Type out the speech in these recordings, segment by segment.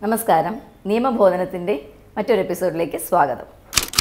നമസ്കാരം നിയമബോധനത്തിൻ്റെ മറ്റൊരു എപ്പിസോഡിലേക്ക് സ്വാഗതം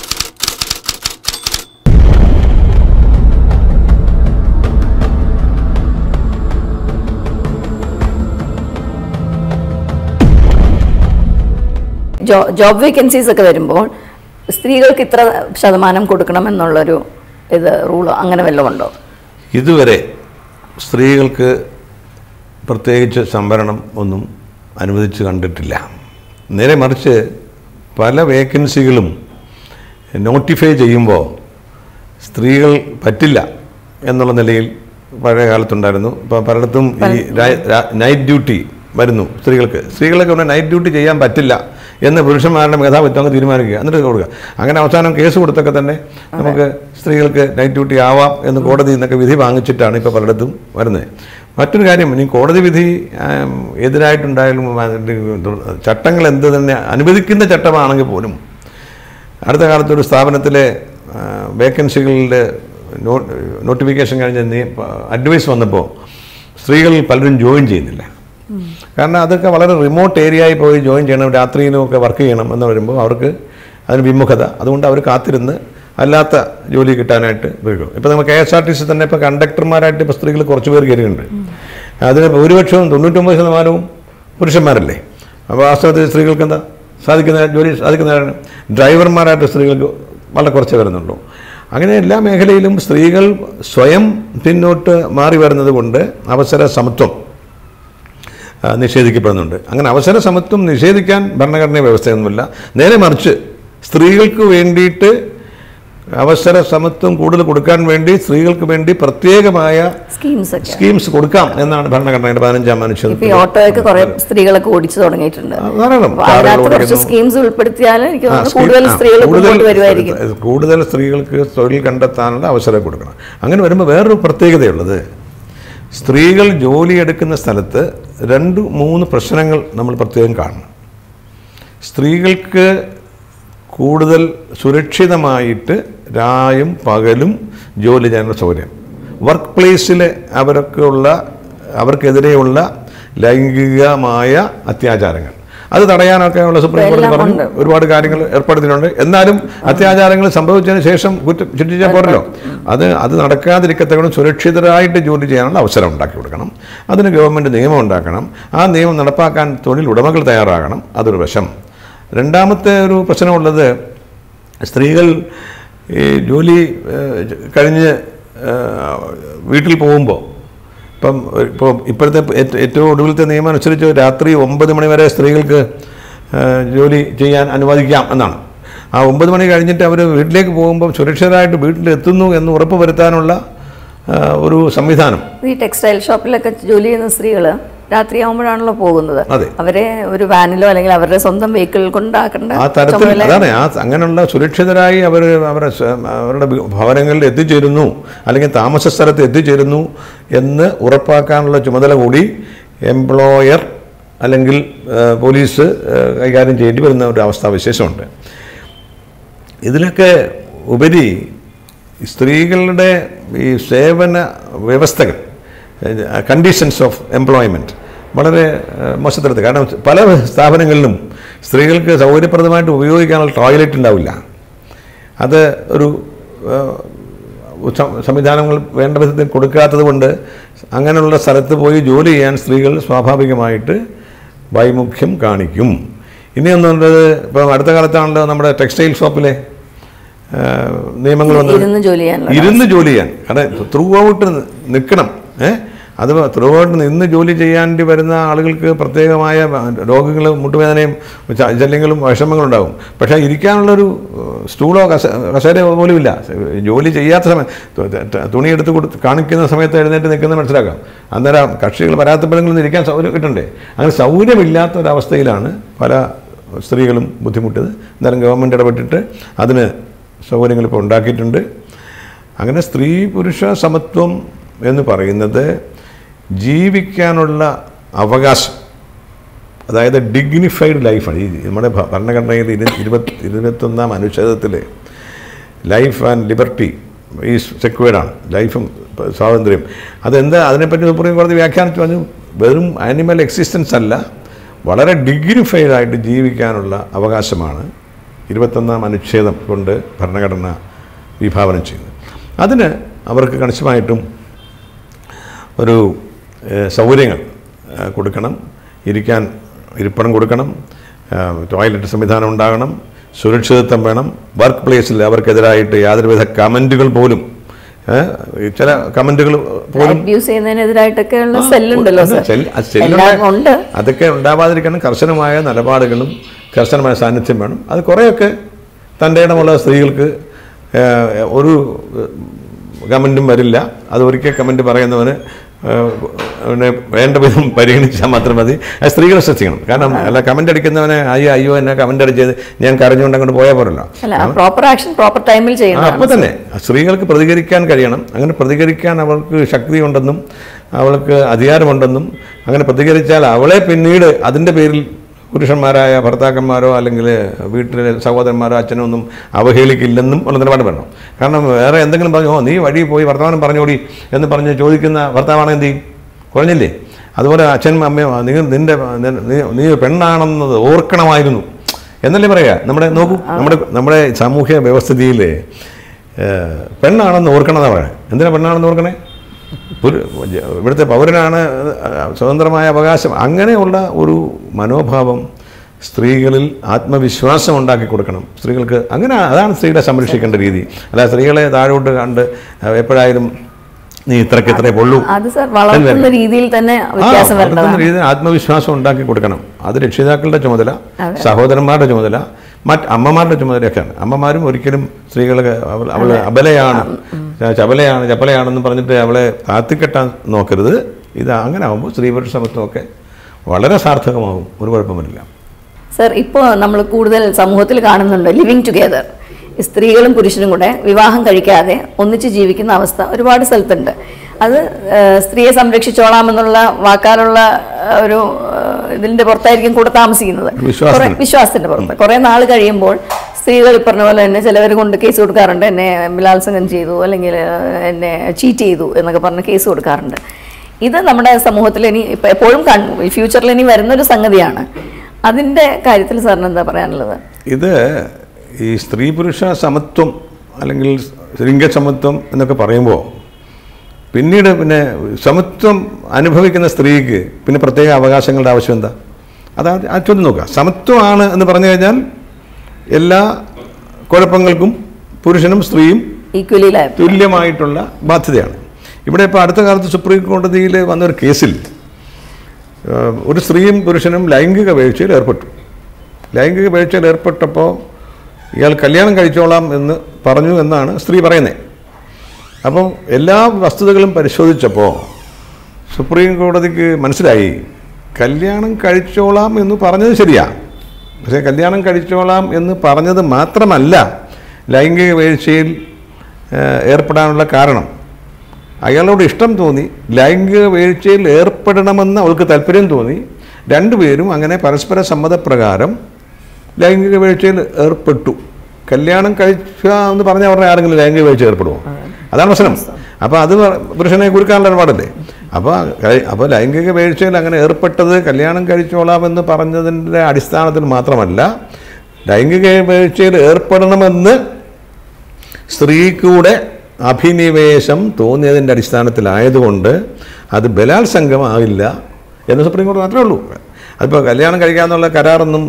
ജോ ജോബ് വേക്കൻസീസ് ഒക്കെ വരുമ്പോൾ സ്ത്രീകൾക്ക് ഇത്ര ശതമാനം കൊടുക്കണം എന്നുള്ളൊരു ഇത് റൂളോ അങ്ങനെ വല്ലതും ഉണ്ടോ ഇതുവരെ സ്ത്രീകൾക്ക് പ്രത്യേകിച്ച് സംവരണം ഒന്നും അനുവദിച്ച് കണ്ടിട്ടില്ല നേരെ മറിച്ച് പല വേക്കൻസികളും നോട്ടിഫൈ ചെയ്യുമ്പോൾ സ്ത്രീകൾ പറ്റില്ല എന്നുള്ള നിലയിൽ പഴയ കാലത്തുണ്ടായിരുന്നു ഇപ്പോൾ പലയിടത്തും ഈ രാ- രാ- നൈറ്റ് ഡ്യൂട്ടി വരുന്നു സ്ത്രീകൾക്ക് സ്ത്രീകളൊക്കെ പറഞ്ഞാൽ നൈറ്റ് ഡ്യൂട്ടി ചെയ്യാൻ പറ്റില്ല എന്ന് പുരുഷന്മാരുടെ മേധാവിത്വം അങ്ങ് തീരുമാനിക്കുക എന്നിട്ട് കൊടുക്കുക അങ്ങനെ അവസാനം കേസ് കൊടുത്തൊക്കെ തന്നെ നമുക്ക് സ്ത്രീകൾക്ക് നൈറ്റ് ഡ്യൂട്ടി ആവാം എന്ന് കോടതി നിന്നൊക്കെ വിധി വാങ്ങിച്ചിട്ടാണ് ഇപ്പോൾ പലയിടത്തും വരുന്നത് മറ്റൊരു കാര്യം ഇനി കോടതി വിധി ആം, എതിരായിട്ടുണ്ടായാലും അതിൻ്റെ ചട്ടങ്ങൾ എന്ത് തന്നെ അനുവദിക്കുന്ന ചട്ടമാണെങ്കിൽ പോലും അടുത്ത കാലത്ത് ഒരു സ്ഥാപനത്തിലെ ആ, വേക്കൻസികളുടെ നോ നോട്ടിഫിക്കേഷൻ കഴിഞ്ഞ് നീ- അഡ്വൈസ് വന്നപ്പോൾ സ്ത്രീകൾ പലരും ജോയിൻ ചെയ്യുന്നില്ല കാരണം അതൊക്കെ വളരെ റിമോട്ട് ഏരിയയിൽ പോയി ജോയിൻ ചെയ്യണം രാത്രിയിലും ഒക്കെ വർക്ക് ചെയ്യണം എന്ന് വരുമ്പോൾ അവർക്ക് അതിന് വിമുഖത അതുകൊണ്ട് അവർ കാത്തിരുന്ന് അല്ലാത്ത ജോലി കിട്ടാനായിട്ട് വരും ഇപ്പോൾ നമ്മൾ K S R T C തന്നെ ഇപ്പോൾ കണ്ടക്ടർമാരായിട്ട് ഇപ്പോൾ സ്ത്രീകൾ കുറച്ച് പേർ കയറിയിട്ടുണ്ട് അതിന് ഭൂരിപക്ഷവും തൊണ്ണൂറ്റൊമ്പത് ശതമാനവും പുരുഷന്മാരല്ലേ അപ്പോൾ വാസ്തവത്തിൽ സ്ത്രീകൾക്ക് എന്താ സാധിക്കുന്ന ജോലി സാധിക്കുന്നവരാണ് ഡ്രൈവർമാരായിട്ട് സ്ത്രീകൾക്ക് വളരെ കുറച്ച് വരുന്നുള്ളൂ അങ്ങനെ എല്ലാ മേഖലയിലും സ്ത്രീകൾ സ്വയം പിന്നോട്ട് മാറി വരുന്നത് കൊണ്ട് അവസര സമത്വം ആ, നിഷേധിക്കപ്പെടുന്നുണ്ട് അങ്ങനെ അവസര സമത്വം നിഷേധിക്കാൻ ഭരണഘടനാ വ്യവസ്ഥയൊന്നുമില്ല നേരെ മറിച്ച് സ്ത്രീകൾക്ക് വേണ്ടിയിട്ട് അവസര സമത്വം കൂടുതൽ കൊടുക്കാൻ വേണ്ടി സ്ത്രീകൾക്ക് വേണ്ടി പ്രത്യേകമായ സ്കീംസ് ഒക്കെ സ്കീംസ് കൊടുക്കാം എന്നാണ് ഭരണഘടനയുടെ പതിനഞ്ചാം ഇപ്പൊ ഈ അനുച്ഛേദത്തിൽ ഓട്ടോയൊക്കെ കുറെ സ്ത്രീകളൊക്കെ ഓടിച്ചു തുടങ്ങിയിട്ടുണ്ട് ധാരാളം അപ്പൊ കാറുകൾ അതിനകത്ത് കുറച്ച് ഓടിക്കുന്നു. സ്കീംസ് ഉൾപ്പെടുത്തിയാൽ എനിക്ക് ആ, തോന്നുന്നു സ്കീം- കൂടുതൽ ആ, സ്ത്രീകൾ കൂടുതൽ മുമ്പോട്ട് വരുമായിരിക്കും കൂടുതൽ സ്ത്രീകൾക്ക് തൊഴിൽ കണ്ടെത്താനുള്ള അവസരം കൊടുക്കണം അങ്ങനെ വരുമ്പോൾ വേറൊരു പ്രത്യേകതയുള്ളത് സ്ത്രീകൾ ജോലിയെടുക്കുന്ന സ്ഥലത്ത് രണ്ട് മൂന്ന് പ്രശ്നങ്ങൾ നമ്മൾ പ്രത്യേകം കാണണം സ്ത്രീകൾക്ക് കൂടുതൽ സുരക്ഷിതമായിട്ട് രായും പകലും ജോലി ചെയ്യാനുള്ള സൗകര്യം വർക്ക് പ്ലേസിൽ അവർക്കുള്ള അവർക്കെതിരെയുള്ള ലൈംഗികമായ അത്യാചാരങ്ങൾ അത് തടയാനൊക്കെ ഉള്ള സുപ്രീം കോടതി എല്ലാം പറഞ്ഞു ഒരുപാട് കാര്യങ്ങൾ ഏർപ്പെടുത്തിയിട്ടുണ്ട് എന്നാലും അത്യാചാരങ്ങൾ സംഭവിച്ചതിന് ശേഷം കുറ്റം ശിക്ഷിച്ചാൽ പോരല്ലോ അത് അത് നടക്കാതിരിക്കത്തക്കണം സുരക്ഷിതരായിട്ട് ജോലി ചെയ്യാനുള്ള അവസരം ഉണ്ടാക്കി കൊടുക്കണം അതിന് ഗവൺമെൻറ് നിയമം ഉണ്ടാക്കണം ആ നിയമം നടപ്പാക്കാൻ തൊഴിൽ ഉടമകൾ തയ്യാറാകണം അതൊരു വശം രണ്ടാമത്തെ ഒരു പ്രശ്നമുള്ളത് സ്ത്രീകൾ ഈ ജോലി ഏഹ്, കഴിഞ്ഞ് ഏഹ്, വീട്ടിൽ പോകുമ്പോൾ ഇപ്പം ഇപ്പോൾ ഇപ്പോഴത്തെ ഏറ്റ- ഏറ്റവും ഒടുവിലത്തെ നിയമം അനുസരിച്ച് രാത്രി ഒമ്പത് മണി വരെ സ്ത്രീകൾക്ക് ഏഹ്, ജോലി ചെയ്യാൻ അനുവദിക്കാം എന്നാണ് ആ ഒമ്പത് മണി കഴിഞ്ഞിട്ട് അവർ വീട്ടിലേക്ക് പോകുമ്പോൾ സുരക്ഷിതരായിട്ട് വീട്ടിലെത്തുന്നു എന്ന് ഉറപ്പ് വരുത്താനുള്ള ഏഹ്, ഒരു സംവിധാനം ഈ ടെക്സ്റ്റൈൽ ഷോപ്പിലൊക്കെ ജോലി ചെയ്യുന്ന സ്ത്രീകൾ രാത്രിയാകുമ്പോഴാണല്ലോ പോകുന്നത് അതെ. അവരെ ഒരു വാനിലോ അല്ലെങ്കിൽ അവരുടെ സ്വന്തം വെഹിക്കിളിൽ കൊണ്ടാക്കേണ്ട ആ തരത്തിൽ ചുമതല അതാണ് ആ അങ്ങനെയുള്ള സുരക്ഷിതരായി അവർ അവരുടെ സ്വ- അവരുടെ വി- ഭവനങ്ങളിൽ എത്തിച്ചേരുന്നു അല്ലെങ്കിൽ താമസ സ്ഥലത്ത് എത്തിച്ചേരുന്നു എന്ന് ഉറപ്പാക്കാനുള്ള ചുമതല കൂടി എംപ്ലോയർ അല്ലെങ്കിൽ ആ, പോലീസ് ആ, കൈകാര്യം ചെയ്യേണ്ടി വരുന്ന ഒരു അവസ്ഥാവിശേഷമുണ്ട് ഇതിലൊക്കെ ഉപരി സ്ത്രീകളുടെ ഈ സേവന വ്യവസ്ഥകൾ കണ്ടീഷൻസ് ഓഫ് എംപ്ലോയ്മെൻറ്റ് വളരെ ഏഹ്, മോശത്തരത്തിൽ കാരണം പല സ്ഥാപനങ്ങളിലും സ്ത്രീകൾക്ക് സൗകര്യപ്രദമായിട്ട് ഉപയോഗിക്കാനുള്ള ടോയ്ലറ്റ് ഉണ്ടാവില്ല അത് ഒരു ഏഹ്, സം- സംവിധാനങ്ങൾ വേണ്ട വിധത്തിൽ കൊടുക്കാത്തത് കൊണ്ട് അങ്ങനെയുള്ള സ്ഥലത്ത് പോയി ജോലി ചെയ്യാൻ സ്ത്രീകൾ സ്വാഭാവികമായിട്ട് വൈമുഖ്യം കാണിക്കും ഇനി ഒന്നുള്ളത് ഇപ്പം അടുത്ത കാലത്താണല്ലോ നമ്മുടെ ടെക്സ്റ്റൈൽ ഷോപ്പിലെ ഏഹ്, നിയമങ്ങൾ വന്നത് ഇരുന്ന് ജോലി ചെയ്യാനുള്ള ഇരുന്ന് ജോലി ചെയ്യാൻ കാരണം ത്രൂ ഔട്ട് നിൽക്കണം ഏ അത് ത്രൂ ഔട്ട് നിന്ന് ജോലി ചെയ്യാണ്ടി വരുന്ന ആളുകൾക്ക് പ്രത്യേകമായ രോഗങ്ങൾ മുട്ടുവേദനയും ച- ശല്യങ്ങളും വിഷമങ്ങളും ഉണ്ടാകും പക്ഷേ ഇരിക്കാനുള്ളൊരു ഏഹ്, സ്റ്റൂളോ കസ കസേര പോലും ഇല്ല ജോലി ചെയ്യാത്ത സമയം തു- ത- തുണി എടുത്ത് കൊടുത്ത് കാണിക്കുന്ന സമയത്ത് എഴുന്നേറ്റ് നിൽക്കുന്നത് മനസ്സിലാക്കാം അന്നേരം കക്ഷികൾ പരാത്തപ്പെടുങ്ങളിൽ ഇരിക്കാൻ സൗകര്യം കിട്ടണ്ടേ അങ്ങനെ സൗകര്യമില്ലാത്ത ഒരവസ്ഥയിലാണ് പല സ്ത്രീകളും ബുദ്ധിമുട്ടത് അന്നേരം ഗവൺമെൻറ് ഇടപെട്ടിട്ട് അതിന് സൗകര്യങ്ങൾ ഇപ്പോൾ ഉണ്ടാക്കിയിട്ടുണ്ട് അങ്ങനെ സ്ത്രീ പുരുഷ സമത്വം എന്ന് പറയുന്നത് ജീവിക്കാനുള്ള അവകാശം അതായത് ഡിഗ്നിഫൈഡ് ലൈഫാണ് ഈ നമ്മുടെ ഭ- ഭരണഘടനയിൽ ഇരു ഇരുപത്തി ഇരുപത്തൊന്നാം അനുച്ഛേദത്തിൽ ലൈഫ് ആൻഡ് ലിബർട്ടി ഈ സെക്വേർഡാണ് ലൈഫും പ- സ്വാതന്ത്ര്യം അതെന്താ അതിനെപ്പറ്റി സുപ്രീം കോടതി വ്യാഖ്യാനിച്ചു പറഞ്ഞു വെറും ആനിമൽ എക്സിസ്റ്റൻസ് അല്ല വളരെ ഡിഗ്നിഫൈഡ് ആയിട്ട് ജീവിക്കാനുള്ള അവകാശമാണ് ഇരുപത്തൊന്നാം അനുച്ഛേദം കൊണ്ട് ഭരണഘടന വിഭാവനം ചെയ്യുന്നത് അതിന് അവർക്ക് കണിശമായിട്ടും ഒരു ഏഹ്, സൗകര്യങ്ങൾ ഏഹ്, കൊടുക്കണം ഇരിക്കാൻ ഇരിപ്പിടം കൊടുക്കണം ഏഹ്, ടോയ്ലറ്റ് സംവിധാനം ഉണ്ടാകണം സുരക്ഷിതത്വം വേണം വർക്ക് പ്ലേസിൽ അവർക്കെതിരായിട്ട് യാതൊരുവിധ കമൻറ്റുകൾ പോലും ഏഹ്, ഈ ചില കമൻറ്റുകൾ പോലും അബ്യൂസ് ചെയ്യുന്നതിനെതിരായിട്ടൊക്കെയുള്ള സെല്ലുണ്ടല്ലോ അല്ല, സർ സെൽ- ആ സെല്ലുണ്ട്. എല്ലാം ഉണ്ട് അതൊക്കെ ഉണ്ടാവാതിരിക്കണം കർശനമായ നിലപാടുകളും കർശനമായ സാന്നിധ്യം വേണം അത് കുറേയൊക്കെ തൻ്റെ ഇടമുള്ള സ്ത്രീകൾക്ക് ഏഹ്, ഒരു കമൻറ്റും വരില്ല അത് ഒരിക്കൽ കമൻറ്റ് പറയുന്നവന് ഏഹ്, അവനെ വേണ്ട വിധം പരിഗണിച്ചാൽ മാത്രം മതി അത് സ്ത്രീകൾ ശ്രദ്ധിക്കണം കാരണം അല്ല കമൻ്റ് അടിക്കുന്നവനെ അയ്യോ അയ്യോ എന്നെ കമൻ്റ് അടിച്ചത് ഞാൻ കരഞ്ഞുകൊണ്ട് അങ്ങോട്ട് പോയാൽ പോരല്ലോ അല്ല പ്രോപ്പർ ആക്ഷൻ പ്രോപ്പർ ടൈമിൽ ആ, ചെയ്യണം അപ്പോൾ തന്നെ സ്ത്രീകൾക്ക് പ്രതികരിക്കാൻ കഴിയണം അങ്ങനെ പ്രതികരിക്കാൻ അവൾക്ക് ശക്തിയുണ്ടെന്നും അവൾക്ക് അധികാരമുണ്ടെന്നും അങ്ങനെ പ്രതികരിച്ചാൽ അവളെ പിന്നീട് അതിൻ്റെ പേരിൽ പുരുഷന്മാരായ ഭർത്താക്കന്മാരോ അല്ലെങ്കിൽ വീട്ടിലെ സഹോദരന്മാരോ അച്ഛനോ ഒന്നും അവഹേളിക്കില്ലെന്നും ഉള്ള നിലപാട് വേണം കാരണം വേറെ എന്തെങ്കിലും പറഞ്ഞു ഓ നീ വഴി പോയി വർത്തമാനം പറഞ്ഞോടി എന്ന് പറഞ്ഞ് ചോദിക്കുന്ന ഭർത്താവാണെങ്കിൽ എന്ത് ചെയ്യും കുറഞ്ഞില്ലേ അതുപോലെ അച്ഛനും അമ്മയും നിങ്ങൾ നിൻ്റെ നീ നീ പെണ്ണാണെന്നത് ഓർക്കണമായിരുന്നു എന്നല്ലേ പറയുക നമ്മുടെ നോക്കൂ നമ്മുടെ നമ്മുടെ സാമൂഹ്യ വ്യവസ്ഥിതിയിൽ പെണ്ണാണെന്ന് ഓർക്കണമെന്നാണ് പറയുന്നത് എന്തിനാ പെണ്ണാണെന്ന് ഓർക്കണേ പുരു ഇവിടുത്തെ പൗരനാണ് സ്വതന്ത്രമായ അവകാശം അങ്ങനെയുള്ള ഒരു മനോഭാവം സ്ത്രീകളിൽ ആത്മവിശ്വാസം ഉണ്ടാക്കി കൊടുക്കണം സ്ത്രീകൾക്ക് അങ്ങനെ അതാണ് സ്ത്രീകളെ സംരക്ഷിക്കേണ്ട രീതി അല്ല സ്ത്രീകളെ താഴോട്ട് കണ്ട് എപ്പോഴായാലും നീ ഇത്രയ്ക്ക് ഇത്രേ പൊള്ളൂ അത് സർ വളർത്തുന്ന രീതിയിൽ തന്നെ വ്യത്യാസം ആ, വരേണ്ടതാണ് വളർത്തുന്ന രീതിയിൽ ആത്മവിശ്വാസം ഉണ്ടാക്കി കൊടുക്കണം അത് രക്ഷിതാക്കളുടെ ചുമതല അതെ. സഹോദരന്മാരുടെ ചുമതല മറ്റ് അമ്മമാരുടെ ചുമതലയൊക്കെയാണ് അമ്മമാരും ഒരിക്കലും സ്ത്രീകളെ അവൾ അവൾ അബലയാണ് ചപലയാണ് ചപലയാണെന്ന് പറഞ്ഞിട്ട് അവളെ താത്തിക്കെട്ടാൻ നോക്കരുത് ഇത് അങ്ങനെ ആകുമ്പോൾ സ്ത്രീ പുരുഷ സമത്വമൊക്കെ വളരെ സാർത്ഥകമാകും ഒരു കുഴപ്പമില്ല സർ ഇപ്പോൾ നമ്മൾ കൂടുതൽ സമൂഹത്തിൽ കാണുന്നുണ്ട് ലിവിങ് ടുഗെദർ സ്ത്രീകളും പുരുഷനും കൂടെ വിവാഹം കഴിക്കാതെ ഒന്നിച്ച് ജീവിക്കുന്ന അവസ്ഥ ഒരുപാട് സ്ഥലത്തുണ്ട് അത് ആ, സ്ത്രീയെ സംരക്ഷിച്ചോളാമെന്നുള്ള വാക്കാലുള്ള ആ, ഒരു ആ, ഇതിന്റെ പുറത്തായിരിക്കും കൂടെ താമസിക്കുന്നത് വിശ്വാസത്തിന്. കുറെ- വിശ്വാസത്തിന്റെ പുറത്ത് കുറെ നാൾ കഴിയുമ്പോൾ സ്ത്രീകൾ ഈ പറഞ്ഞ പോലെ തന്നെ ചിലവർ കൊണ്ട് കേസ് കൊടുക്കാറുണ്ട് എന്നെ ബലാത്സംഗം ചെയ്തു അല്ലെങ്കിൽ ആ, എന്നെ ചീറ്റ് ചെയ്തു എന്നൊക്കെ പറഞ്ഞ് കേസ് കൊടുക്കാറുണ്ട് ഇത് നമ്മുടെ സമൂഹത്തിൽ ഇനി ഇപ്പം എപ്പോഴും ഫ്യൂച്ചറിൽ ഇനി വരുന്നൊരു സംഗതിയാണ് അതിൻ്റെ കാര്യത്തിൽ സാറിന് എന്താ പറയാനുള്ളത് ഇത് ഈ സ്ത്രീ പുരുഷ സമത്വം അല്ലെങ്കിൽ ലിംഗസമത്വം എന്നൊക്കെ പറയുമ്പോൾ പിന്നീട് പിന്നെ സമത്വം അനുഭവിക്കുന്ന സ്ത്രീക്ക് പിന്നെ പ്രത്യേക അവകാശങ്ങളുടെ ആവശ്യം എന്താ അതാ ആ ചോദ്യം നോക്കുക സമത്വമാണ് എന്ന് പറഞ്ഞു കഴിഞ്ഞാൽ എല്ലാ കുഴപ്പങ്ങൾക്കും പുരുഷനും സ്ത്രീയും ഈക്വലി തുല്യമായിട്ടുള്ള ബാധ്യതയാണ് ഇവിടെ ഇപ്പോൾ അടുത്ത കാലത്ത് സുപ്രീം കോടതിയിൽ വന്നൊരു കേസിൽ ഏഹ്, ഒരു സ്ത്രീയും പുരുഷനും ലൈംഗിക വീഴ്ചയിൽ ഏർപ്പെട്ടു ലൈംഗിക വീഴ്ചയിൽ ഏർപ്പെട്ടപ്പോൾ ഇയാൾ കല്യാണം കഴിച്ചോളാം എന്ന് പറഞ്ഞു എന്നാണ് സ്ത്രീ പറയുന്നത് അപ്പം എല്ലാ വസ്തുതകളും പരിശോധിച്ചപ്പോൾ സുപ്രീം കോടതിക്ക് മനസ്സിലായി കല്യാണം കഴിച്ചോളാം എന്ന് പറഞ്ഞത് ശരിയാ പക്ഷേ കല്യാണം കഴിച്ചോളാം എന്ന് പറഞ്ഞത് മാത്രമല്ല ലൈംഗിക വീഴ്ചയിൽ ഏഹ്, ഏർപ്പെടാനുള്ള കാരണം അയാളോട് ഇഷ്ടം തോന്നി ലൈംഗിക വീഴ്ചയിൽ ഏർപ്പെടണമെന്ന് അവൾക്ക് താല്പര്യം തോന്നി രണ്ടുപേരും അങ്ങനെ പരസ്പര സമ്മതപ്രകാരം ലൈംഗിക വീഴ്ചയിൽ ഏർപ്പെട്ടു കല്യാണം കഴിക്കുക എന്ന് പറഞ്ഞാൽ അവരുടെ ആരെങ്കിലും ലൈംഗിക വീഴ്ച ഏർപ്പെടുമോ അതാണ് പ്രശ്നം അപ്പോൾ അത് പറ- പുരുഷനെ കുറുക്കാനുള്ള ഇടപാടല്ലേ അപ്പോൾ അപ്പോൾ ലൈംഗിക വീഴ്ചയിൽ അങ്ങനെ ഏർപ്പെട്ടത് കല്യാണം കഴിച്ചോളാമെന്ന് പറഞ്ഞതിൻ്റെ അടിസ്ഥാനത്തിൽ മാത്രമല്ല ലൈംഗിക വീഴ്ചയിൽ ഏർപ്പെടണമെന്ന് സ്ത്രീക്കൂടെ അഭിനിവേശം തോന്നിയതിൻ്റെ അടിസ്ഥാനത്തിലായതുകൊണ്ട് അത് ബലാത്സംഗമാവില്ല എന്ന് സുപ്രീം കോടതി മാത്രമേ ഉള്ളൂ അതിപ്പോൾ കല്യാണം കഴിക്കാമെന്നുള്ള കരാറൊന്നും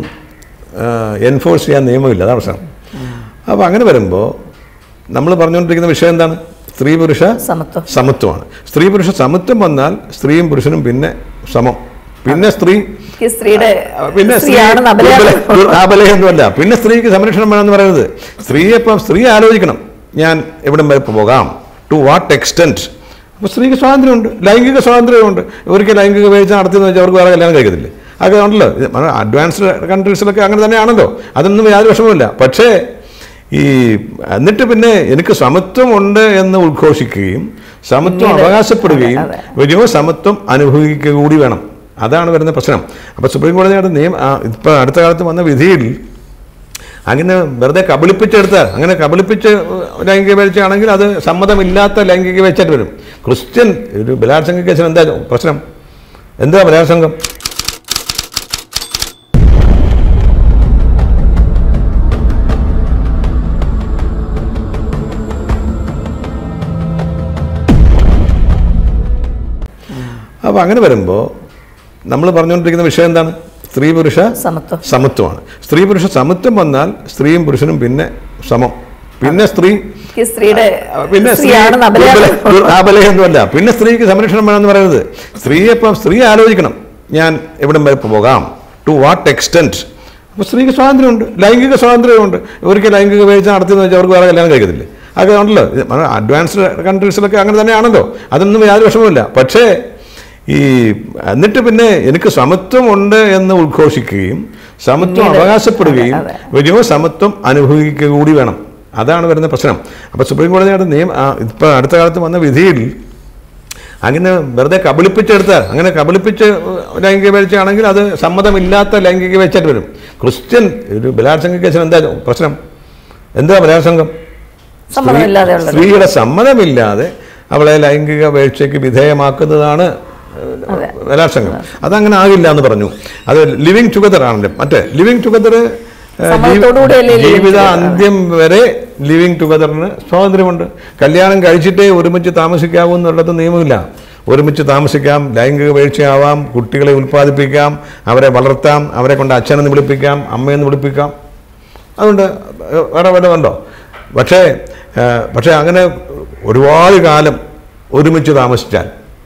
എൻഫോഴ്സ് ചെയ്യാൻ നിയമമില്ല അതാണ് പ്രശ്നം അപ്പോൾ അങ്ങനെ വരുമ്പോൾ നമ്മൾ പറഞ്ഞുകൊണ്ടിരിക്കുന്ന വിഷയം എന്താണ് സ്ത്രീ പുരുഷ സമത്വം സമത്വമാണ് സ്ത്രീ പുരുഷ സമത്വം വന്നാൽ സ്ത്രീയും പുരുഷനും പിന്നെ സമം പിന്നെ സ്ത്രീ ഈ സ്ത്രീയുടെ പിന്നെ സ്ത്രീ സ്ത്രീയാണെന്ന് അപരാധം ദുർബല- അബലയൊന്നുമല്ല പിന്നെ സ്ത്രീക്ക് സംരക്ഷണം വേണമെന്ന് പറയുന്നത് സ്ത്രീയെ ഇപ്പം സ്ത്രീ ആലോചിക്കണം ഞാൻ എവിടം വരെ പോകാം ടു വാട്ട് എക്സ്റ്റെൻറ്റ് അപ്പോൾ സ്ത്രീക്ക് സ്വാതന്ത്ര്യമുണ്ട് ലൈംഗിക സ്വാതന്ത്ര്യമുണ്ട് ഒരിക്കൽ ലൈംഗിക വീഴ്ച നടത്തിയെന്ന് വെച്ചാൽ അവർക്ക് വേറെ കല്യാണം കഴിക്കത്തില്ലേ അതൊക്കെ ഉണ്ടല്ലോ അഡ്വാൻസ്ഡ് കൺട്രീസിലൊക്കെ അങ്ങനെ തന്നെ ആണല്ലോ അതൊന്നും യാതൊരു വിഷമവുമില്ല പക്ഷേ ഈ എന്നിട്ട് പിന്നെ എനിക്ക് സമത്വമുണ്ട് എന്ന് ഉദ്ഘോഷിക്കുകയും സമത്വം പിന്നീട് അവകാശപ്പെടുകയും അതെ, വലിയ സമത്വം അനുഭവിക്കുക കൂടി വേണം അതാണ് വരുന്ന പ്രശ്നം അപ്പോൾ സുപ്രീം കോടതിയുടെ നിയമം ഇപ്പോൾ അടുത്ത കാലത്ത് വന്ന വിധിയിൽ അങ്ങനെ വെറുതെ കബളിപ്പിച്ചെടുത്താൽ അങ്ങനെ കബളിപ്പിച്ച് ലൈംഗിക വീഴ്ചയാണെങ്കിൽ അത് സമ്മതമില്ലാത്ത ലൈംഗിക വീഴ്ചയായിട്ട് വരും ക്രിസ്ത്യൻ ഒരു ബലാത്സംഗ കേസിന് എന്താ പ്രശ്നം എന്താ ബലാത്സംഗം അപ്പോൾ അങ്ങനെ വരുമ്പോൾ നമ്മൾ പറഞ്ഞുകൊണ്ടിരിക്കുന്ന വിഷയം എന്താണ് സ്ത്രീ പുരുഷ സമത്വം സമത്വമാണ് സ്ത്രീ പുരുഷ സമത്വം വന്നാൽ സ്ത്രീയും പുരുഷനും പിന്നെ സമം പിന്നെ സ്ത്രീ ഈ സ്ത്രീയുടെ പിന്നെ സ്ത്രീ സ്ത്രീയാണെന്ന് അപരാധം ദുർബല- അബലയൊന്നുമല്ല പിന്നെ സ്ത്രീക്ക് സംരക്ഷണം വേണമെന്ന് പറയുന്നത് സ്ത്രീയെ ഇപ്പം സ്ത്രീ ആലോചിക്കണം ഞാൻ എവിടം വരെ പോകാം ടു വാട്ട് എക്സ്റ്റെൻറ്റ് അപ്പോൾ സ്ത്രീക്ക് സ്വാതന്ത്ര്യമുണ്ട് ലൈംഗിക സ്വാതന്ത്ര്യമുണ്ട് ഇവർക്ക് ലൈംഗിക വീഴ്ച നടത്തിയെന്ന് വെച്ചാൽ അവർക്ക് വേറെ കല്യാണം കഴിക്കത്തില്ലേ അതൊക്കെ ഉണ്ടല്ലോ അഡ്വാൻസ്ഡ് കൺട്രീസിലൊക്കെ അങ്ങനെ തന്നെയാണല്ലോ അതൊന്നും യാതൊരു വിഷമമില്ല പക്ഷേ ഈ എന്നിട്ട് പിന്നെ എനിക്ക് സമത്വമുണ്ട് എന്ന് ഉദ്ഘോഷിക്കുകയും സമത്വം പിന്നീട് അവകാശപ്പെടുകയും അതെ, വലിയ സമത്വം അനുഭവിക്കുക കൂടി വേണം അതാണ് വരുന്ന പ്രശ്നം അപ്പോൾ സുപ്രീം കോടതിയുടെ നിയമം ഇപ്പോൾ അടുത്ത കാലത്ത് വന്ന വിധിയിൽ അങ്ങനെ വെറുതെ കബളിപ്പിച്ചെടുത്ത അങ്ങനെ കബളിപ്പിച്ച് ലൈംഗിക വീഴ്ചയാണെങ്കിൽ അത് സമ്മതമില്ലാത്ത ലൈംഗിക വീഴ്ചയായിട്ട് വരും ക്രിസ്ത്യൻ ഒരു ബലാത്സംഗ കേസിന് എന്താ പ്രശ്നം എന്താ ബലാത്സംഗം സമ്മതമില്ലാതെയുള്ള സ്ത്രീയുടെ സമ്മതമില്ലാതെ അവളെ ലൈംഗിക വീഴ്ചയ്ക്ക് വിധേയമാക്കുന്നതാണ് അതെ. ബലാത്സംഗം അതങ്ങനെ ആകില്ല എന്ന് പറഞ്ഞു അത് ലിവിങ് ടുഗദർ ആണല്ലോ മറ്റേ ലിവിങ് ടുഗദർ സമ്മതത്തോടുകൂടിയല്ലേ living ജീവിത together? അന്ത്യം വരെ ലിവിങ് ടുഗദറിന് സ്വാതന്ത്ര്യമുണ്ട് കല്യാണം കഴിച്ചിട്ടേ ഒരുമിച്ച് താമസിക്കാവൂ എന്നുള്ളത് നിയമമില്ല ഒരുമിച്ച് താമസിക്കാം ലൈംഗിക വീഴ്ചയാവാം കുട്ടികളെ ഉൽപ്പാദിപ്പിക്കാം അവരെ വളർത്താം അവരെ കൊണ്ട് അച്ഛനെന്ന് വിളിപ്പിക്കാം അമ്മയെന്ന് വിളിപ്പിക്കാം അതുകൊണ്ട് ഏഹ്, വേറെ വല്ലതും ഉണ്ടോ പക്ഷേ ഏഹ്, പക്ഷേ അങ്ങനെ ഒരുപാട് കാലം ഒരുമിച്ച് താമസിച്ചാൽ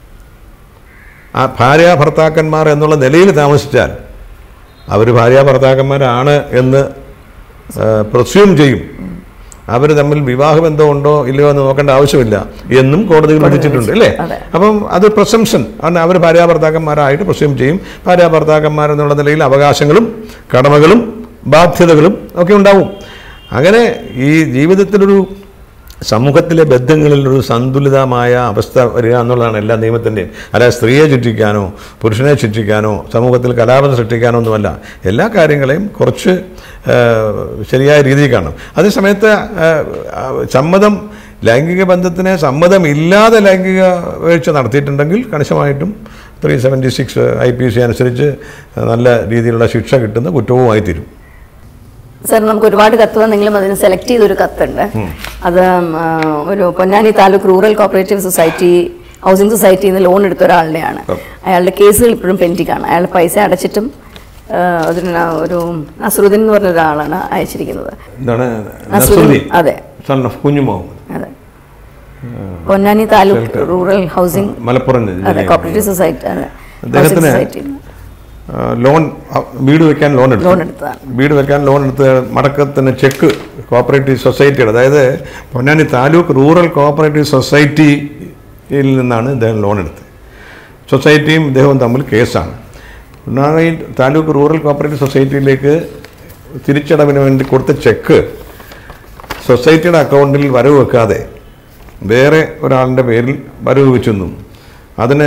ആ ഭാര്യ ഭർത്താക്കന്മാർ എന്നുള്ള നിലയിൽ താമസിച്ചാൽ അവർ ഭാര്യ ഭർത്താക്കന്മാരാണ് എന്ന് പ്രസ്യൂം ചെയ്യും അവർ തമ്മിൽ വിവാഹബന്ധം ഉണ്ടോ ഇല്ലയോ എന്ന് നോക്കേണ്ട ആവശ്യമില്ല എന്നും കോടതികൾ വിധിച്ചിട്ടുണ്ട് അല്ലേ അതെ. അപ്പം അത് പ്രസംഷൻ ആണ് അവർ ഭാര്യ ഭർത്താക്കന്മാരായിട്ട് പ്രസ്യൂം ചെയ്യും ഭാര്യ ഭർത്താക്കന്മാർ എന്നുള്ള നിലയിൽ അവകാശങ്ങളും കടമകളും ബാധ്യതകളും ഒക്കെ ഉണ്ടാവും അങ്ങനെ ഈ ജീവിതത്തിലൊരു സമൂഹത്തിലെ ബന്ധങ്ങളിൽ ഒരു സന്തുലിതമായ അവസ്ഥ വരിക എന്നുള്ളതാണ് എല്ലാ നിയമത്തിൻ്റെയും അല്ലാതെ സ്ത്രീയെ ശിക്ഷിക്കാനോ പുരുഷനെ ശിക്ഷിക്കാനോ സമൂഹത്തിൽ കലാപം സൃഷ്ടിക്കാനോ ഒന്നുമല്ല എല്ലാ കാര്യങ്ങളെയും കുറച്ച് ആ, ശരിയായ രീതിയിൽ കാണും അതേസമയത്ത് ആ, ആ, സമ്മതം ലൈംഗിക ബന്ധത്തിന് സമ്മതമില്ലാതെ ലൈംഗിക വീഴ്ച നടത്തിയിട്ടുണ്ടെങ്കിൽ കണിശമായിട്ടും three seventy six I P C അനുസരിച്ച് നല്ല രീതിയിലുള്ള ശിക്ഷ കിട്ടുന്ന കുറ്റവുമായി തീരും സാർ നമുക്ക് ഒരുപാട് കത്ത് വന്നെങ്കിലും അതിന് സെലക്ട് ചെയ്തൊരു കത്തുണ്ട് അത് ആ, ഒരു Ponnani taluk rural cooperative society housing സൊസൈറ്റിയിൽ നിന്ന് ലോൺ എടുത്ത ഒരാളുടെയാണ് അയാളുടെ കേസുകൾ ഇപ്പോഴും പെൻഡിംഗ് ആണ് അയാൾ പൈസ അടച്ചിട്ടും ആ, അതിന് ഒരു നസറുദ്ദീൻ എന്ന് പറഞ്ഞ ഒരാളാണ് അയച്ചിരിക്കുന്നത് എന്താണ് നസറുദ്ദീൻ നസറുദ്ദീൻ അതെ സൺ ഓഫ് കുഞ്ഞുമോഹൻ അതെ പൊന്നാനി താലൂക്ക് റൂറൽ ഹൗസിംഗ് മലപ്പുറം അതെ ജില്ലയിൽ. കോപ്പറേറ്റീവ് സൊസൈറ്റി അതെ ഹൗസിംഗ് അദ്ദേഹത്തിന് സൊസൈറ്റിയിൽ നിന്ന് ആ, ലോൺ ആ, വീട് വെക്കാൻ ലോൺ എടുത്തു ലോൺ എടുത്തതാണ് വീട് വെക്കാൻ ലോൺ എടുത്ത് മടക്കത്തിന് ചെക്ക് കോപ്പറേറ്റീവ് സൊസൈറ്റിയുടെ അതായത് പൊന്നാനി താലൂക്ക് റൂറൽ കോപ്പറേറ്റീവ് സൊസൈറ്റിയിൽ നിന്നാണ് ഇദ്ദേഹം ലോൺ എടുത്തത് സൊസൈറ്റിയും ഇദ്ദേഹവും തമ്മിൽ കേസാണ് പൊന്നാനി താലൂക്ക് റൂറൽ കോപ്പറേറ്റീവ് സൊസൈറ്റിയിലേക്ക് തിരിച്ചടവിന് വേണ്ടി കൊടുത്ത ചെക്ക് സൊസൈറ്റിയുടെ അക്കൗണ്ടിൽ വരവ് വെക്കാതെ വേറെ ഒരാളുടെ പേരിൽ വരവ് വെച്ചെന്നും അതിന്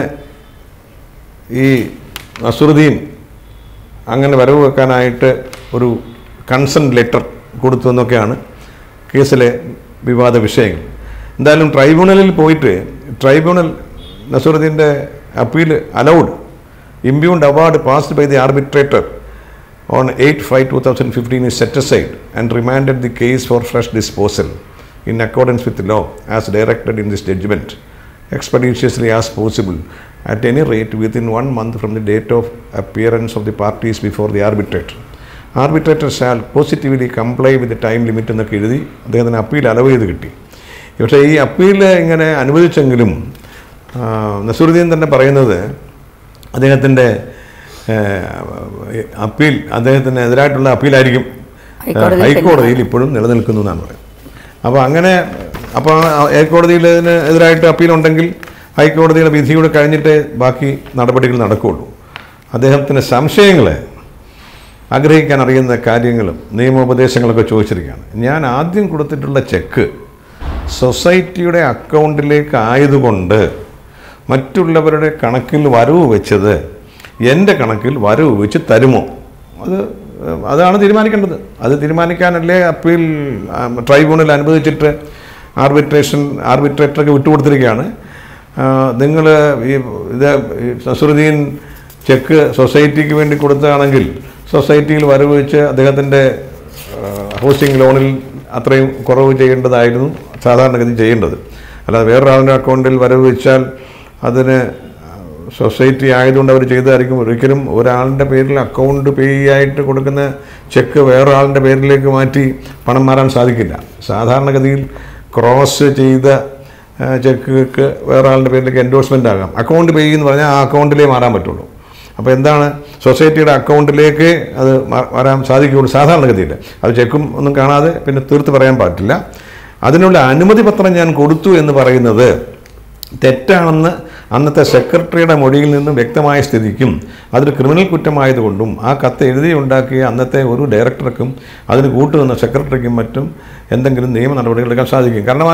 ഈ നസുറുദ്ദീൻ അങ്ങനെ വരവ് വെക്കാനായിട്ട് ഒരു കൺസെൻറ്റ് ലെറ്റർ കൊടുത്തു എന്നൊക്കെയാണ് കേസിലെ വിവാദ വിഷയങ്ങൾ എന്തായാലും ട്രൈബ്യൂണലിൽ പോയിട്ട് ട്രൈബ്യൂണൽ നസുറുദ്ദീൻ്റെ appeal allowed impugned award passed by the arbitrator on 8 5 2015 is set aside and remanded the case for fresh disposal in accordance with the law as directed in this judgment expeditiously as possible at any rate within one month from the date of appearance of the parties before the arbitrator arbitrator shall positively comply with the time limit എന്നൊക്കെ എഴുതി അദ്ദേഹത്തിന് appeal allow ചെയ്ത് കിട്ടി പക്ഷേ ഈ appeal ഇങ്ങനെ അനുവദിച്ചെങ്കിലും ആ, നസറുദ്ദീൻ തന്നെ പറയുന്നത് അദ്ദേഹത്തിൻ്റെ ഏഹ്, അപ്പീൽ അദ്ദേഹത്തിന് എതിരായിട്ടുള്ള അപ്പീലായിരിക്കും ഹൈക്കോടതിയിൽ ഹൈക്കോടതിയിൽ ഇപ്പോഴും നിലനിൽക്കുന്നു എന്നാണ് പറയുന്നത് അപ്പോൾ അങ്ങനെ അപ്പോൾ ഹൈക്കോടതിയിൽ ഇതിന് എതിരായിട്ട് അപ്പീലുണ്ടെങ്കിൽ ഹൈക്കോടതിയുടെ വിധിയൂടെ കഴിഞ്ഞിട്ടേ ബാക്കി നടപടികൾ നടക്കുകയുള്ളൂ അദ്ദേഹത്തിന് സംശയങ്ങൾ ആഗ്രഹിക്കാൻ അറിയുന്ന കാര്യങ്ങളും നിയമോപദേശങ്ങളൊക്കെ ചോദിച്ചിരിക്കുകയാണ് ഞാൻ ആദ്യം കൊടുത്തിട്ടുള്ള ചെക്ക് സൊസൈറ്റിയുടെ അക്കൗണ്ടിലേക്ക് ആയതുകൊണ്ട് മറ്റുള്ളവരുടെ കണക്കിൽ വരവ് വെച്ചത് എൻ്റെ കണക്കിൽ വരവ് വെച്ച് തരുമോ അത് ഏഹ്, അതാണ് തീരുമാനിക്കേണ്ടത് അത് തീരുമാനിക്കാനല്ലേ അപ്പീൽ ട്രൈബ്യൂണൽ അനുവദിച്ചിട്ട് ആർബിട്രേഷൻ ആർബിട്രേറ്റർക്ക് വിട്ടുകൊടുത്തിരിക്കുകയാണ് നിങ്ങൾ ഈ ഇത് ഈ നസറുദ്ദീൻ ചെക്ക് സൊസൈറ്റിക്ക് വേണ്ടി കൊടുത്തതാണെങ്കിൽ സൊസൈറ്റിയിൽ വരവ് വെച്ച് അദ്ദേഹത്തിൻ്റെ ഹൗസിംഗ് ലോണിൽ അത്രയും കുറവ് ചെയ്യേണ്ടതായിരുന്നു സാധാരണഗതി ചെയ്യേണ്ടത് അല്ലാതെ വേറൊരാളുടെ അക്കൗണ്ടിൽ വരവ് വെച്ചാൽ അതിന് സൊസൈറ്റി ആയതുകൊണ്ട് അവർ ചെയ്തതായിരിക്കും ഒരിക്കലും ഒരാളുടെ പേരിൽ അക്കൗണ്ട് പേ ആയിട്ട് കൊടുക്കുന്ന ചെക്ക് വേറൊരാളുടെ പേരിലേക്ക് മാറ്റി പണം മാറാൻ സാധിക്കില്ല സാധാരണഗതിയിൽ ക്രോസ് ചെയ്ത ആ, ചെക്കുകൾക്ക് വേറെ ആളുടെ പേരിലേക്ക് എൻഡോഴ്സ്മെൻ്റ് ആകാം അക്കൗണ്ട് പേ എന്ന് പറഞ്ഞാൽ ആ അക്കൗണ്ടിലേ മാറാൻ പറ്റുള്ളൂ അപ്പോൾ എന്താണ് സൊസൈറ്റിയുടെ അക്കൗണ്ടിലേക്ക് അത് മ- വരാൻ സാധിക്കുകയുള്ളൂ സാധാരണഗതിയിൽ അത് ചെക്കും ഒന്നും കാണാതെ പിന്നെ തീർത്ത് പറയാൻ പറ്റില്ല അതിനുള്ള അനുമതി പത്രം ഞാൻ കൊടുത്തു എന്ന് പറയുന്നത് തെറ്റാണെന്ന് അന്നത്തെ സെക്രട്ടറിയുടെ മൊഴിയിൽ നിന്നും വ്യക്തമായ സ്ഥിതിക്കും അതൊരു ക്രിമിനൽ കുറ്റമായതുകൊണ്ടും ആ കത്ത് എഴുതി ഉണ്ടാക്കിയ അന്നത്തെ ഒരു ഡയറക്ടർക്കും അതിന് കൂട്ടുനിന്ന സെക്രട്ടറിക്കും മറ്റും എന്തെങ്കിലും നിയമ നടപടികൾ എടുക്കാൻ സാധിക്കും കാരണം ആ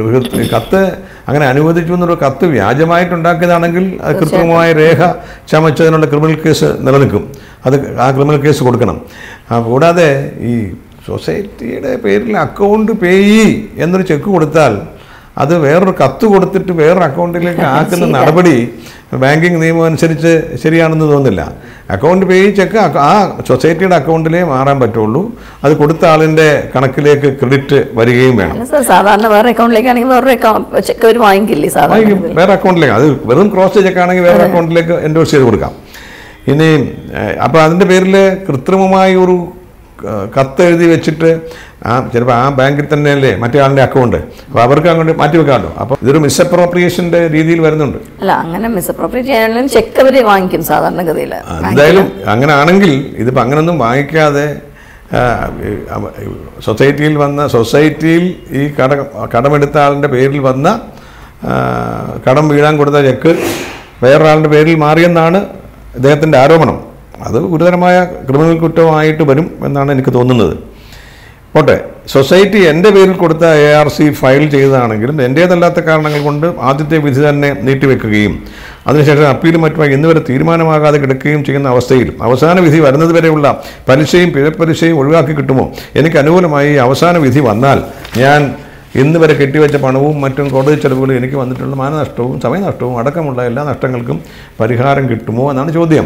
കത്ത് അങ്ങനെ അനുവദിച്ചു എന്നൊരു കത്ത് വ്യാജമായിട്ടുണ്ടാക്കിയതാണെങ്കിൽ അത് കൃത്രിമമായ രേഖ ചമച്ചതിനുള്ള ക്രിമിനൽ കേസ് നിലനിൽക്കും അത് ആ ക്രിമിനൽ കേസ് കൊടുക്കണം ആ, കൂടാതെ ഈ സൊസൈറ്റിയുടെ പേരിൽ അക്കൗണ്ട് പേയി എന്നൊരു ചെക്ക് കൊടുത്താൽ അത് വേറൊരു കത്ത് കൊടുത്തിട്ട് വേറൊരു അക്കൗണ്ടിലേക്ക് ആക്കുന്ന നടപടി ബാങ്കിങ് നിയമം അനുസരിച്ച് ശരിയാണെന്ന് തോന്നുന്നില്ല അക്കൗണ്ട് പേ ചെക്ക് അക്ക- ആ സൊസൈറ്റിയുടെ അക്കൗണ്ടിലേ മാറാൻ പറ്റുള്ളൂ അത് കൊടുത്ത ആളിൻ്റെ കണക്കിലേക്ക് ക്രെഡിറ്റ് വരികയും വേണം അല്ല സാർ സാധാരണ വേറെ അക്കൗണ്ടിലേക്കാണെങ്കിൽ വേറൊരു അക്കൗണ്ട് ചെക്ക് അവർ വാങ്ങിക്കില്ലേ സാധാരണ വാങ്ങിക്കും വേറെ അക്കൗണ്ടിലേക്ക് അത് വെറും ക്രോസ് ചെക്ക് ആണെങ്കിൽ വേറെ അക്കൗണ്ടിലേക്ക് എൻഡോഴ്സ് ചെയ്ത് കൊടുക്കാം ഇനി അപ്പോൾ അതിൻ്റെ പേരിൽ കൃത്രിമമായ ഒരു ആ, കത്ത് എഴുതി വെച്ചിട്ട് ആ ചിലപ്പോൾ ആ ബാങ്കിൽ തന്നെയല്ലേ മറ്റേ ആളിൻ്റെ അക്കൗണ്ട് അപ്പോൾ അവർക്ക് അങ്ങോട്ട് മാറ്റി വെക്കാമല്ലോ അപ്പോൾ ഇതൊരു മിസ്അപ്രോപ്രിയേഷൻ്റെ രീതിയിൽ വരുന്നുണ്ട് അല്ല അങ്ങനെ മിസ്അപ്രോപ്രിയേറ്റ് ചെയ്യാനും ചെക്ക് അവർ വാങ്ങിക്കും സാധാരണഗതിയിൽ എന്തായാലും അങ്ങനെ ആണെങ്കിൽ ഇതിപ്പോൾ അങ്ങനൊന്നും വാങ്ങിക്കാതെ ആ, ഈ, അവ- ഈ സൊസൈറ്റിയിൽ വന്ന സൊസൈറ്റിയിൽ ഈ കട കടമെടുത്ത ആളിൻ്റെ പേരിൽ വന്ന ആ, കടം വീഴാൻ കൊടുത്ത ചെക്ക് വേറൊരാളുടെ പേരിൽ മാറിയെന്നാണ് ഇദ്ദേഹത്തിൻ്റെ ആരോപണം അത് ഗുരുതരമായ ക്രിമിനൽ കുറ്റമായിട്ട് വരും എന്നാണ് എനിക്ക് തോന്നുന്നത് പോട്ടെ സൊസൈറ്റി എൻ്റെ പേരിൽ കൊടുത്ത എ ആർ സി ഫയൽ ചെയ്തതാണെങ്കിലും എൻ്റേതല്ലാത്ത കാരണങ്ങൾ കൊണ്ട് ആദ്യത്തെ വിധി തന്നെ നീട്ടിവെക്കുകയും അതിനുശേഷം അപ്പീലും മറ്റുമായി ഇന്നുവരെ തീരുമാനമാകാതെ കിടക്കുകയും ചെയ്യുന്ന അവസ്ഥയിൽ അവസാന വിധി വരുന്നത് വരെയുള്ള പലിശയും പിഴപ്പലിശയും ഒഴിവാക്കി കിട്ടുമോ എനിക്ക് അനുകൂലമായി അവസാന വിധി വന്നാൽ ഞാൻ ഇന്ന് വരെ കെട്ടിവെച്ച പണവും മറ്റും കോടതി ചെലവുകളും എനിക്ക് വന്നിട്ടുള്ള മാനനഷ്ടവും സമയനഷ്ടവും അടക്കമുള്ള എല്ലാ നഷ്ടങ്ങൾക്കും പരിഹാരം കിട്ടുമോ എന്നാണ് ചോദ്യം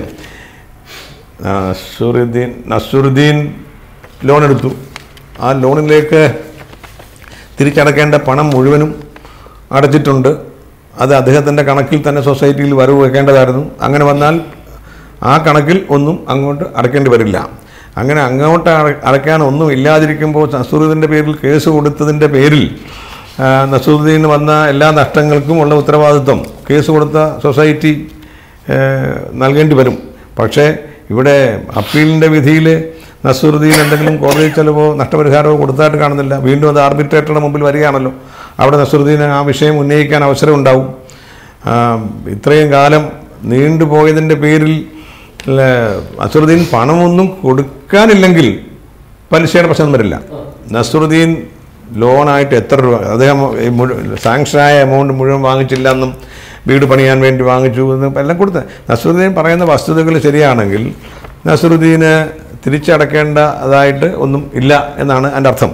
നസുറുദ്ദീൻ നസുറുദ്ദീൻ ലോൺ എടുത്തു ആ ലോണിലേക്ക് തിരിച്ചടക്കേണ്ട പണം മുഴുവനും അടച്ചിട്ടുണ്ട് അത് അദ്ദേഹത്തിൻ്റെ കണക്കിൽ തന്നെ സൊസൈറ്റിയിൽ വരവ് വെക്കേണ്ടതായിരുന്നു അങ്ങനെ വന്നാൽ ആ കണക്കിൽ ഒന്നും അങ്ങോട്ട് അടയ്ക്കേണ്ടി വരില്ല അങ്ങനെ അങ്ങോട്ട് അട- അടയ്ക്കാൻ ഒന്നും ഇല്ലാതിരിക്കുമ്പോൾ നസറുദ്ദീൻ്റെ പേരിൽ കേസ് കൊടുത്തതിൻ്റെ പേരിൽ ആ, നസറുദ്ദീന് വന്ന എല്ലാ നഷ്ടങ്ങൾക്കും ഉള്ള ഉത്തരവാദിത്വം കേസ് കൊടുത്ത സൊസൈറ്റി ഏ, നൽകേണ്ടി വരും പക്ഷേ ഇവിടെ അപ്പീലിൻ്റെ വിധിയിൽ നസറുദ്ദീൻ എന്തെങ്കിലും കോടതി ചെലവോ നഷ്ടപരിഹാരമോ കൊടുത്തായിട്ട് കാണുന്നില്ല വീണ്ടും അത് ആർബിട്രേറ്ററുടെ മുമ്പിൽ വരികയാണല്ലോ അവിടെ നസറുദ്ദീന് ആ വിഷയം ഉന്നയിക്കാൻ അവസരം ഉണ്ടാവും ആ, ഇത്രയും കാലം നീണ്ടുപോയതിൻ്റെ പേരിൽ ല- നസറുദ്ദീൻ പണമൊന്നും കൊടുക്കാനില്ലെങ്കിൽ പലിശയുടെ പ്രശ്നം വരില്ല നസറുദ്ദീൻ ലോണായിട്ട് എത്ര രൂപ അദ്ദേഹം ഈ മുഴു- സാങ്ഷനായ എമൗണ്ട് മുഴുവൻ വാങ്ങിച്ചില്ല എന്നും വീട് പണിയാൻ വേണ്ടി വാങ്ങിച്ചു എന്ന് എല്ലാം കൊടുത്ത് നസറുദ്ദീൻ പറയുന്ന വസ്തുതകൾ ശരിയാണെങ്കിൽ നസറുദ്ദീന് തിരിച്ചടക്കേണ്ടതായിട്ട് ഒന്നും ഇല്ല എന്നാണ് എൻ്റെ അർത്ഥം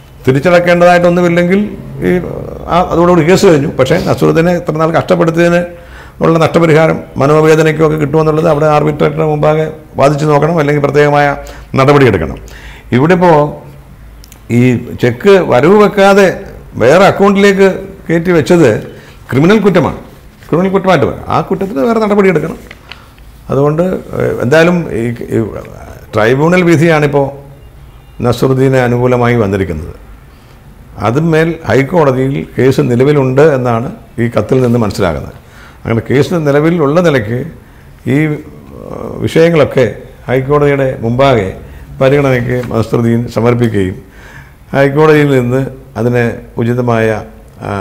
തിരിച്ചടക്കേണ്ടതായിട്ടൊന്നുമില്ലെങ്കിൽ ഈ ആ അതോടുകൂടി കേസ് കഴിഞ്ഞു പക്ഷേ നസറുദ്ദീനെ ഇത്ര നാൾ കഷ്ടപ്പെടുത്തിയതിന് ഉള്ള നഷ്ടപരിഹാരം മനോവേദനയ്ക്കും ഒക്കെ കിട്ടുമെന്നുള്ളത് അവിടെ ആർബിട്രേറ്ററിന് മുമ്പാകെ വാദിച്ചു നോക്കണം അല്ലെങ്കിൽ പ്രത്യേകമായ നടപടിയെടുക്കണം ഇവിടെ ഇപ്പോൾ ഈ ചെക്ക് വരവ് വെക്കാതെ വേറെ അക്കൗണ്ടിലേക്ക് കയറ്റി വെച്ചത് ക്രിമിനൽ കുറ്റമാണ് ക്രിമിനൽ കുറ്റമായിട്ട് വരും ആ കുറ്റത്തിന് വേറെ നടപടിയെടുക്കണം അതുകൊണ്ട് ഏഹ്, എന്തായാലും ഈ ഈ ട്രൈബ്യൂണൽ വിധിയാണിപ്പോൾ നസറുദ്ദീന് അനുകൂലമായി വന്നിരിക്കുന്നത് അതിന്മേൽ ഹൈക്കോടതിയിൽ കേസ് നിലവിലുണ്ട് എന്നാണ് ഈ കത്തിൽ നിന്ന് മനസ്സിലാകുന്നത് അങ്ങനെ കേസ് നിലവിലുള്ള നിലയ്ക്ക് ഈ ഏഹ്, വിഷയങ്ങളൊക്കെ ഹൈക്കോടതിയുടെ മുമ്പാകെ പരിഗണനയ്ക്ക് നസറുദ്ദീൻ സമർപ്പിക്കുകയും ഹൈക്കോടതിയിൽ നിന്ന് അതിന് ഉചിതമായ ആ,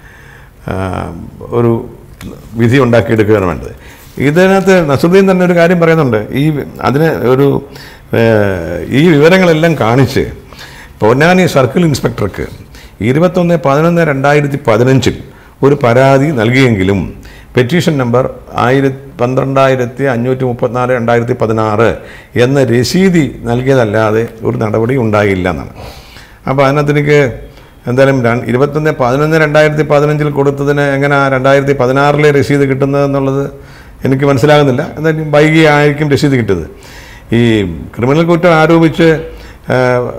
ആ, ഒരു വിധി ഉണ്ടാക്കിയെടുക്കുകയാണ് വേണ്ടത് ഇതിനകത്ത് നസുദ്ദീൻ തന്നെ ഒരു കാര്യം പറയുന്നുണ്ട് ഈ അതിന് ഒരു ഏഹ്, ഈ വിവരങ്ങളെല്ലാം കാണിച്ച് പൊന്നാനി സർക്കിൾ ഇൻസ്പെക്ടർക്ക് ഇരുപത്തൊന്ന് പതിനൊന്ന് രണ്ടായിരത്തി പതിനഞ്ചിൽ ഒരു പരാതി നൽകിയെങ്കിലും പെറ്റീഷൻ നമ്പർ ആയിരത്തി പന്ത്രണ്ടായിരത്തി അഞ്ഞൂറ്റി മുപ്പത്തിനാല് രണ്ടായിരത്തി പതിനാറ് എന്ന രസീതി നൽകിയതല്ലാതെ ഒരു നടപടി ഉണ്ടായില്ല എന്നാണ് അപ്പോൾ അതിനകത്ത് എനിക്ക് എന്തായാലും ര- ഇരുപത്തൊന്ന് പതിനൊന്ന് രണ്ടായിരത്തി പതിനഞ്ചിൽ കൊടുത്തതിന് എങ്ങനെ രണ്ടായിരത്തി പതിനാറിലെ രസീത് കിട്ടുന്നത് എന്നുള്ളത് എനിക്ക് മനസ്സിലാകുന്നില്ല എന്തായാലും വൈകിയായിരിക്കും രസീത് കിട്ടിയത് ഈ ക്രിമിനൽ കുറ്റം ആരോപിച്ച് ആ,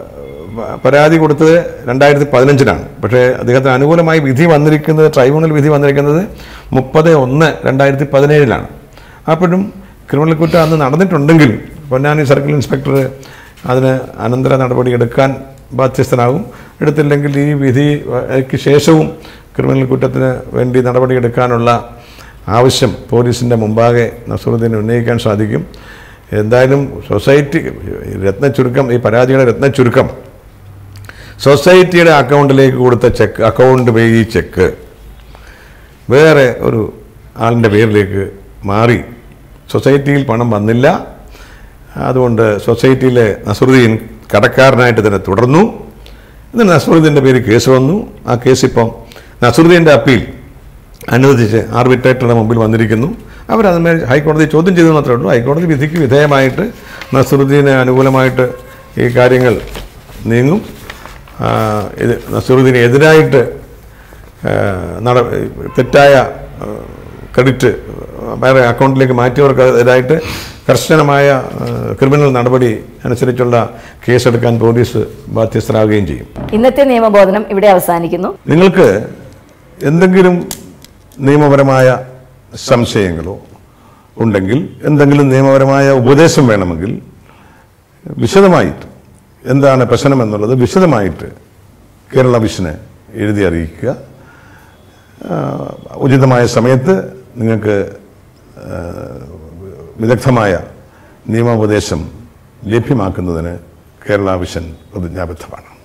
പരാതി കൊടുത്തത് രണ്ടായിരത്തി പതിനഞ്ചിലാണ് പക്ഷേ അദ്ദേഹത്തിന് അനുകൂലമായി വിധി വന്നിരിക്കുന്നത് ട്രൈബ്യൂണൽ വിധി വന്നിരിക്കുന്നത് മുപ്പത് ഒന്ന് രണ്ടായിരത്തി പതിനേഴിലാണ് അപ്പോഴും ക്രിമിനൽ കുറ്റം അന്ന് നടന്നിട്ടുണ്ടെങ്കിൽ പൊന്നാനി സർക്കിൾ ഇൻസ്പെക്ടർ അതിന് അനന്തര നടപടി എടുക്കാൻ ബാധ്യസ്ഥനാകും എടുത്തില്ലെങ്കിൽ ഈ വിധിക്ക് ശേഷവും ക്രിമിനൽ കുറ്റത്തിന് വേണ്ടി നടപടി എടുക്കാനുള്ള ആവശ്യം പോലീസിൻ്റെ മുമ്പാകെ നസറുദ്ദീന് ഉന്നയിക്കാൻ സാധിക്കും എന്തായാലും സൊസൈറ്റി രത്ന ചുരുക്കം ഈ പരാതിയുടെ രത്ന ചുരുക്കം സൊസൈറ്റിയുടെ അക്കൗണ്ടിലേക്ക് കൊടുത്ത ചെക്ക് അക്കൗണ്ട് പേ ഈ ചെക്ക് വേറെ ഒരു ആളിൻ്റെ പേരിലേക്ക് മാറി സൊസൈറ്റിയിൽ പണം വന്നില്ല അതുകൊണ്ട് സൊസൈറ്റിയിലെ നസറുദ്ദീൻ കടക്കാരനായിട്ട് തന്നെ തുടർന്നു എന്നിട്ട് നസറുദ്ദീൻ്റെ പേര് കേസ് വന്നു ആ കേസ് ഇപ്പം നസറുദ്ദീൻ്റെ അപ്പീൽ അനുവദിച്ച് ആർബിട്രേറ്ററുടെ മുമ്പിൽ വന്നിരിക്കുന്നു അവരതിന്മേൽ ഹൈക്കോടതി ചോദ്യം ചെയ്തു മാത്രമേ ഉള്ളൂ ഹൈക്കോടതി വിധിക്ക് വിധേയമായിട്ട് നസറുദ്ദീന് അനുകൂലമായിട്ട് ഈ കാര്യങ്ങൾ നീങ്ങും ആ, ഇത് നസറുദ്ദീന് എതിരായിട്ട് ആ, നട തെറ്റായ ആ, ക്രെഡിറ്റ് വേറെ അക്കൗണ്ടിലേക്ക് മാറ്റിയവർക്കെതിരായിട്ട് കർശനമായ ആ, ക്രിമിനൽ നടപടി അനുസരിച്ചുള്ള കേസെടുക്കാൻ പോലീസ് ബാധ്യസ്ഥരാകുകയും ചെയ്യും ഇന്നത്തെ നിയമബോധനം ഇവിടെ അവസാനിക്കുന്നു നിങ്ങൾക്ക് എന്തെങ്കിലും നിയമപരമായ സംശയങ്ങളോ ഉണ്ടെങ്കിൽ എന്തെങ്കിലും നിയമപരമായ ഉപദേശം വേണമെങ്കിൽ വിശദമായിട്ട് എന്താണ് പ്രശ്നം എന്നുള്ളത് വിശദമായിട്ട് കേരള വിഷനെ എഴുതി അറിയിക്കുക ആ, ഉചിതമായ സമയത്ത് നിങ്ങൾക്ക് ആ, വിദഗ്ധമായ നിയമോപദേശം ലഭ്യമാക്കുന്നതിന് കേരള വിഷൻ പ്രതിജ്ഞാബദ്ധമാണ്